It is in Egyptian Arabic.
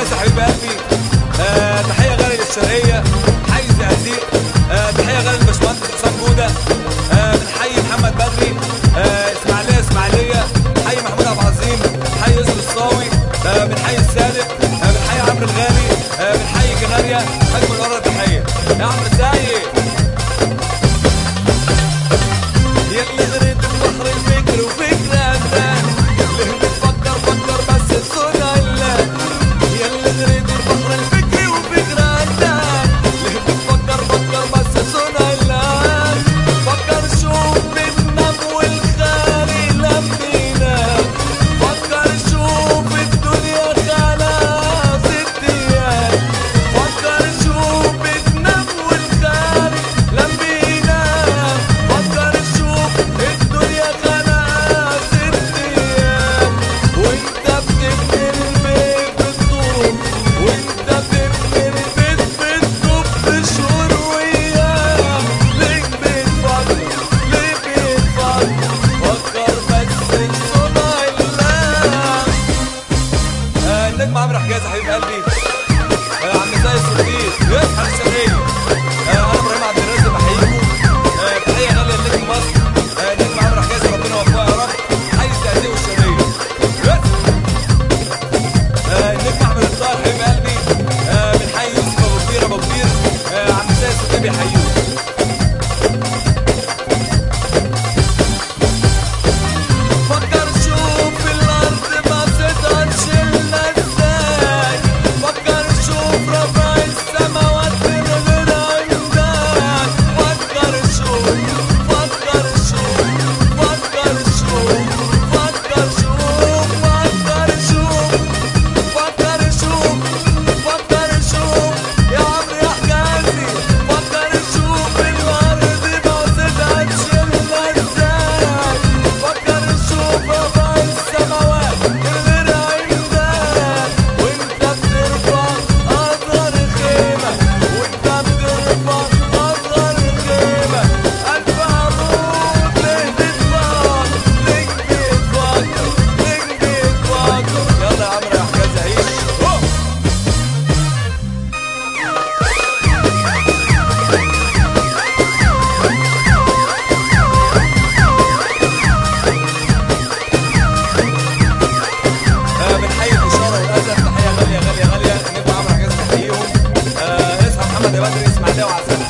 حجازي حبيب قلبي آه تحيه غاليه للشرقيه حي الزقازيق آه تحيه غاليه للباشمهندس حسام جوده آه بنحيي محمد بدري آه اسماعيليه اسماعيليه حي محمود عبد العظيم حي يوسف الصاوي آه بنحيي السالم آه بنحيي عمرو الغالي آه بنحيي كناريا اجمل مره تحيه يا عمرو سايق يلي غريت بحر الفكر وفكر أمان ليه بتفكر فكر بس الصنع الله يلي غريت بحر الفكر وفكر أمان ليه بتفكر فكر بس صنع الله فكر شوف بتنام والخالي لمينا فكر شوف الدنيا خلاص اتيان فكر شوف بتنام والخالي لمينا فكر شوف الدنيا خلاص اتيان وانت بتبني البيت بالطوب وانت بتبني البيت بالطوب بشهور وايام ليه بتفكر ليه بتفكر فكر بس في صنع الله آه، النجم عمرو حجازي حبيب قلبي آه، عم سيد الصديق يصحى الشرقية آه، انا ابراهيم عبد الرازق بحييكم آه، تحية غالية لنجم مصر آه، نجم عمرو حجازي ربنا يوفقه يا رب حي الزقازيق والشرقية يس. آه، النجم احمد الطاهر حبيب قلبي آه، بنحيي يوسف ابو كبير ابو كبير آه، عم سيد الصديق بيحييكم فكر شوف الارض ما تقدر تشيلنا ازاي فكر شوف رفع السماوات من غير عمدان فكر شوف فكر شوف فكر شوف فكر شوف فكر شوف فكر شوف فكر شوف يا عمرو يا حجازي فكر شوف الارض ما تقدر تشيلنا ازاي فكر شوف رفع السماوات من غير عمدان وانت بترفع اصغر خيمه وانت بترفع اصغر خيمه الف عمود ليه بتفكر ليه بتفكر ليه بتفكر يلا يا عمرو يا حجاز عيش أوه. آه، بنحيي الإشارة والأسد تحية غالية غالية غالية نجم عمرو حجاز بنحييهم آه، اصحى محمد يا بدري اسماعيلية وعسل